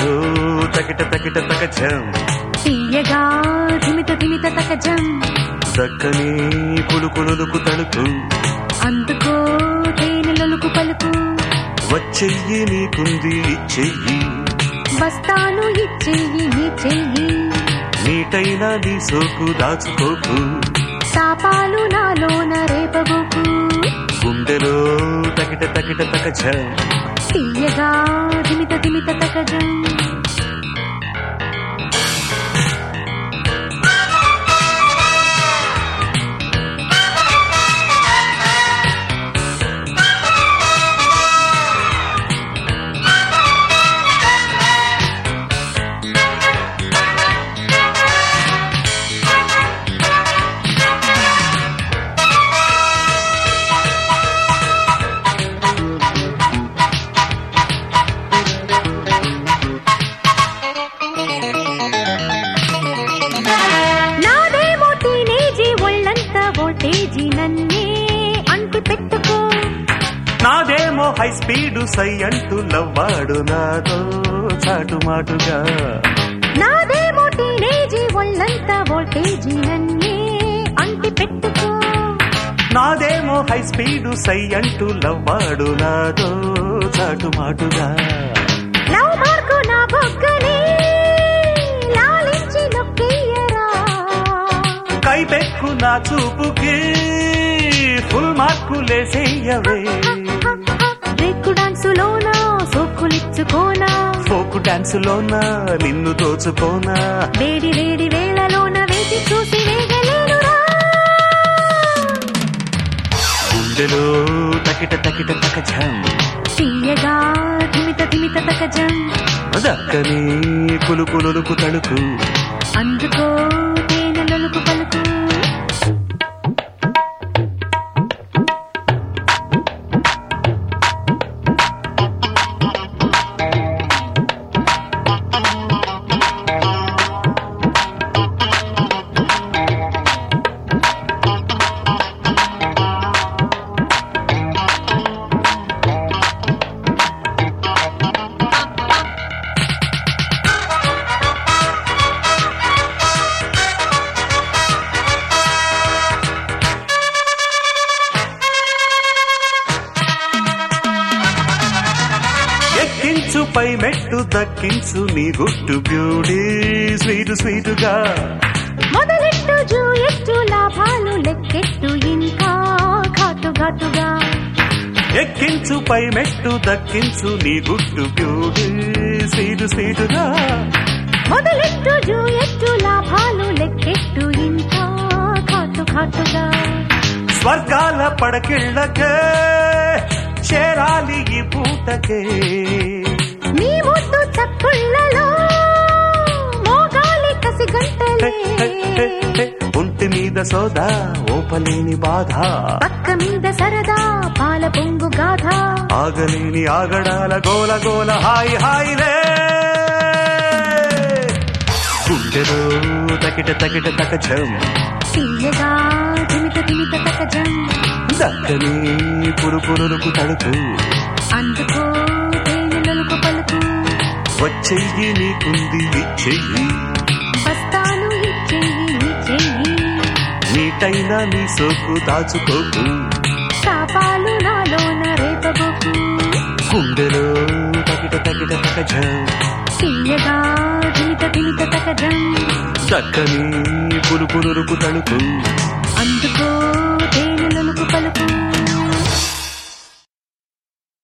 తకిట తకిట తకచం తీయగా ధిమిత ధిమిత తకజం దక్కని కులుకులుకు తడుకు అందుకో తేనెలొలుకు పలుకు వచ్చెయ్యి నీకుంది ఇచ్చెయ్యి వస్తాను ఇచ్చెయ్యి నీ చెయ్యి నీటైన నీ సోకు దాచుకోకు తాపాలు నాలోన రేపబోకు గుండెలో తకిట తకిట తకచం తీయగా ధిమిత ధిమిత తకజం నాదేమో టీనేజీ ఒళ్ళంతా వోల్టేజీ నన్నే అంటి పెట్టుకో నాదేమో హై స్పీడు సై అంటూ లవ్వాడు నాతో చాటుమాటుగా నాదేమో టీనేజీ ఒళ్ళంతా వోల్టేజీ నన్నే అంటి పెట్టుకో నాదేమో హై స్పీడు సై అంటూ లవ్వాడు నాతో చాటుమాటుగా లవ్ మార్కు నా బొగ్గని లాలించి నొక్కియరా కైపెక్కు నా చూపుకి ఫుల్ మార్కులేసేయవే బ్రేక్ డాన్సులోనా సోకులిచ్చుకోనా ఫోకు డాన్సులోనా నిన్ను దోచుకోనా వేడి వేడి వేళలోన వేచి చూసి వేగలేనురా గుండెలో తకిట తకిట తకచం తీయగా ధిమిత ధిమిత తకజం దక్కని కులుకులుకు తడుకు అందుకో తేనెలొలుకు పలుకు ఎక్కించు పై మెట్టు దక్కించు నీ గుట్టు బ్యూటీ స్వీటు స్వీటుగా మొదలెట్టు జూయెట్టు లాభాలు లెక్కెట్టు ఇంకా ఘాటు ఘాటుగా ఎక్కించు పై మెట్టు దక్కించు నీ గుట్టు బ్యూటీ స్వీటు స్వీటుగా మొదలెట్టు జూయెట్టు లాభాలు లెక్కెట్టు ఇంకా ఘాటు ఘాటుగా స్వర్గాల పడకిళ్ళకే చేరాలి ఈ పూటకే నీ ముద్దు చప్పుళ్ళలో మోగాలి కసి హే, హే, హే, హే. గంటలే ఒంటి మీద సోదా ఓపలేని బాధ పక్క మీద సరదా పాల పొంగు గాథ ఆగలేని ఆగడాల గోల గోల హాయి హాయిలే గుండెలో తకిట తకిట తకచం తీయగా ధిమిత ధిమిత తకజం దక్కని పురుపురుకు తడుకు అందుకో తేనెలొలుకు పలుకు వచ్చెయ్యి నీకుంది ఇచ్చెయ్యి వస్తాను ఇచ్చేయి నీ చెయ్యి నీటైన నీ సోకు దాచుకోకు తాపాలు నాలోన రేపబోకు గుండెలో తకిట తకిట తకచం తీయగా ధిమిత ధిమిత తకజం దక్కని పురుపురుకు తడుకు అందుకో తేనెలొలుకు పలుకు